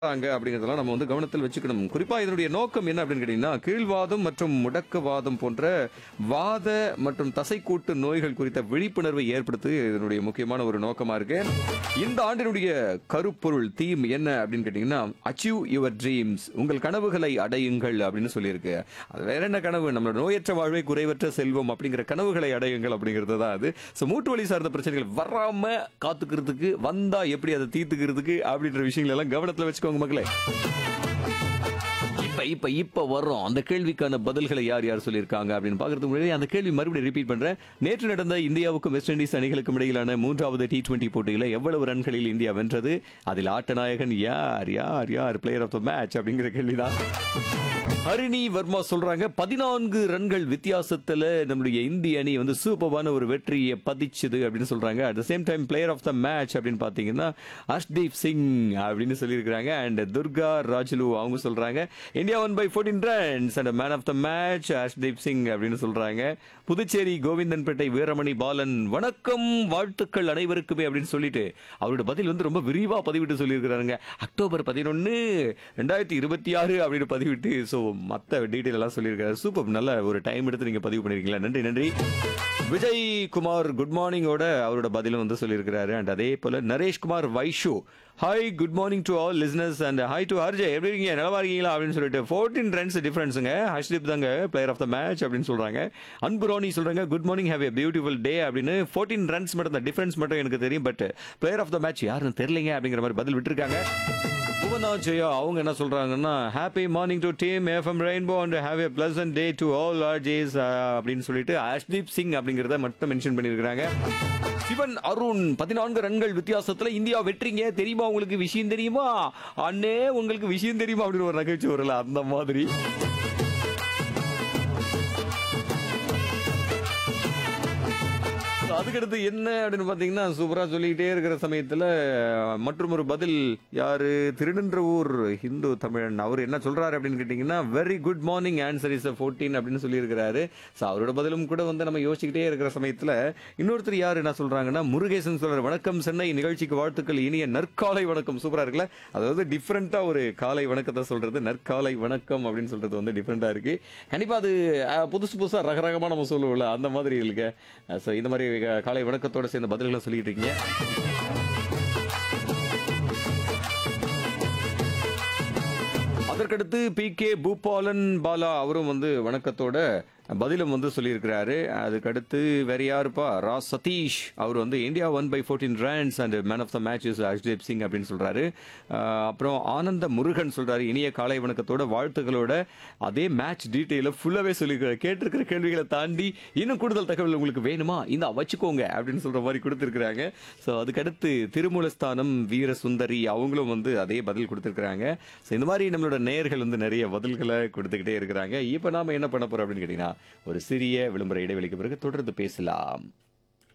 அங்க அப்படிங்கறதெல்லாம் நம்ம வந்து கவனத்தில் வச்சுக்கணும் குறிப்பா இதனுடைய நோக்கம் என்ன அப்படின்னு கேட்டீங்கன்னா கீழ்வாதம் மற்றும் முடக்குவாதம் போன்ற வாத மற்றும் தசைக்கூட்டு நோய்கள் குறித்த விழிப்புணர்வை ஏற்படுத்து இதனுடைய முக்கியமான ஒரு நோக்கமா இருக்கு இந்த ஆண்டினுடைய கருப்பொருள் தீம் என்ன அப்படின்னு கேட்டீங்கன்னா அச்சீவ் யுவர் ட்ரீம்ஸ் உங்கள் கனவுகளை அடையுங்கள் அப்படின்னு சொல்லியிருக்கு அது வேற என்ன கனவு நம்மளோட நோயற்ற வாழ்வை குறைவற்ற செல்வம் அப்படிங்கிற கனவுகளை அடையுங்கள் அப்படிங்கிறது தான் அது ஸோ மூட்டு வலி சார்ந்த பிரச்சனைகள் வராம காத்துக்கிறதுக்கு வந்தா எப்படி அதை தீர்த்துக்கிறதுக்கு அப்படின்ற விஷயங்கள் எல்லாம் கவனத்தில் வச்சுக்கோங்க மக்களே இப்ப இப்ப இப்ப வர்றோம் அந்த கேள்விக்கான பதில்களை யார் யார் சொல்லியிருக்காங்க அப்படின்னு பாக்குறதுக்கு முன்னாடி அந்த கேள்வி மறுபடியும் ரிப்பீட் பண்றேன் நேற்று நடந்த இந்தியாவுக்கும் வெஸ்ட் இண்டீஸ் அணிகளுக்கும் இடையிலான மூன்றாவது டி டுவெண்டி போட்டியில எவ்வளவு ரன்களில் இந்தியா வென்றது அதில் ஆட்ட நாயகன் யார் யார் யார் பிளேயர் ஆஃப் த மேட்ச் அப்படிங்கிற கேள்விதான் ஹரிணி வர்மா சொல்றாங்க பதினான்கு ரன்கள் வித்தியாசத்துல நம்மளுடைய இந்திய அணி வந்து சூப்பரான ஒரு வெற்றியை பதிச்சுது அப்படின்னு சொல்றாங்க at same time player of the match அப்படின்னு பாத்தீங்கன்னா ஹர்ஷ்தீப் சிங் அப்படின்னு சொல்லியிருக்கிறாங்க அண்ட் துர்கா ராஜுலு அவங்க சொல்றாங்க India one by fourteen runs and man of the match Harshdeep Singh அப்படின்னு சொல்றாங்க புதுச்சேரி கோவிந்தன்பேட்டை வீரமணி பாலன் வணக்கம் வாழ்த்துக்கள் அனைவருக்குமே அப்படின்னு சொல்லிட்டு அவரோட பதில் வந்து ரொம்ப விரிவா பதிவிட்டு சொல்லியிருக்கிறாங்க அக்டோபர் பதினொன்னு ரெண்டாயிரத்தி இருபத்தி ஆறு அப்படின்னு பதிவிட்டு ஸோ மற்ற டீட்டெயில் எல்லாம் சொல்லியிருக்காரு சூப்பர் நல்ல ஒரு டைம் எடுத்து நீங்க பதிவு பண்ணிருக்கீங்களா நன்றி நன்றி விஜய் குமார் குட் மார்னிங்கோட அவரோட பதிலும் வந்து சொல்லியிருக்கிறாரு அண்ட் அதே போல Naresh Kumar Vaishu hi good morning to all listeners and hi to ஹர்ஜே எப்படி இருக்கீங்க நல்லா இருக்கீங்களா அப்படின்னு சொல்லிட்டு ஃபோர்டீன் ரன்ஸ் டிஃபரன்ஸுங்க ஹர்ஷ்தீப் தாங்க பிளேயர் ஆஃப் த மேட்ச் அப்படின்னு சொல்றாங்க அன்பு ரோனி சொல்றாங்க good morning have a beautiful day அப்படின்னு ஃபோர்டீன் ரன்ஸ் மட்டும் தான் டிஃபரன்ஸ் மட்டும் எனக்கு தெரியும் but player of the match யாருன்னு தெரியலங்க அப்படிங்கிற மாதிரி பதில் விட்டுருக்காங்க புவனா ஜெயா அவங்க என்ன சொல்றாங்கன்னா happy morning to team FM rainbow and have a pleasant day to all R Js அப்படின்னு சொல்லிட்டு ஹர்ஷ்தீப் சிங் அப்படிங்கறத மட்டும் மென்ஷன் பண்ணியிருக்காங்க சிவன் அருண் பதினான்கு ரன்கள் வித்தியாசத்துல இந்தியா வெற்றிங்க தெரியுமா உங்களுக்கு விஷயம் தெரியுமா அண்ணே உங்களுக்கு விஷயம் தெரியுமா அப்படின்னு ஒரு நகைச்சுவை வரல அந்த மாதிரி அதுக்கடுத்து என்ன அப்படின்னு பாத்தீங்கன்னா சூப்பரா சொல்லிக்கிட்டே இருக்கிற சமயத்துல மற்றும் ஒரு பதில் யாரு திருநின்றவூர் ஹிந்து தமிழன் அவர் என்ன சொல்றாரு அப்படின்னு கேட்டீங்கன்னா very good morning answer is fourteen அப்படின்னு சொல்லியிருக்கிறாரு ஸோ அவரோட பதிலும் கூட வந்து நம்ம யோசிச்சுக்கிட்டே இருக்கிற சமயத்துல இன்னொருத்தர் யார் என்ன சொல்றாங்கன்னா முருகேசன் சொல்றாரு வணக்கம் சென்னை நிகழ்ச்சிக்கு வாழ்த்துக்கள் இனிய நற்காலை வணக்கம் சூப்பரா இருக்குல்ல அதாவது டிஃப்ரெண்டா ஒரு காலை வணக்கத்தை சொல்றது நற்காலை வணக்கம் அப்படின்னு சொல்றது வந்து டிஃப்ரெண்டா இருக்கு கண்டிப்பா அது அஹ், புதுசு புதுசா ரகரகமா நம்ம சொல்லுவோம்ல அந்த மாதிரி இருக்கு ஸோ இந்த மாதிரி அஹ், காலை வணக்கத்தோட சேர்ந்த பதில்களை சொல்லிட்டு இருக்கீங்க அதற்கடுத்து பி கே பூபாலன் பாலா அவரும் வந்து வணக்கத்தோட பதிலும் வந்து சொல்லியிருக்கிறாரு அதுக்கடுத்து வேற யாருப்பா ரா சதீஷ் அவர் வந்து India one by fourteen runs and man of the match is Harshdeep Singh அப்படின்னு சொல்றாரு அஹ் அப்புறம் ஆனந்த முருகன் சொல்றாரு இனிய காலை வணக்கத்தோட வாழ்த்துக்களோட அதே மேட்ச் டீட்டெயில ஃபுல்லாவே சொல்லியிருக்காரு கேட்டிருக்கிற கேள்விகளை தாண்டி இன்னும் கூடுதல் தகவல் உங்களுக்கு வேணுமா இந்த வச்சுக்கோங்க அப்படின்னு சொல்ற மாதிரி கொடுத்துருக்காங்க ஸோ அதுக்கடுத்து திருமூலஸ்தானம் வீர சுந்தரி அவங்களும் வந்து அதே பதில் கொடுத்துருக்காங்க ஸோ இந்த மாதிரி நம்மளோட நேயர்கள் வந்து நிறைய பதில்களை கொடுத்துக்கிட்டே இருக்கிறாங்க இப்போ நாம என்ன பண்ண போறோம் அப்படின்னு கேட்டீங்கன்னா ஒரு சிறிய விளம்பர இடைவெளிக்கு பிறகு தொடர்ந்து பேசலாம்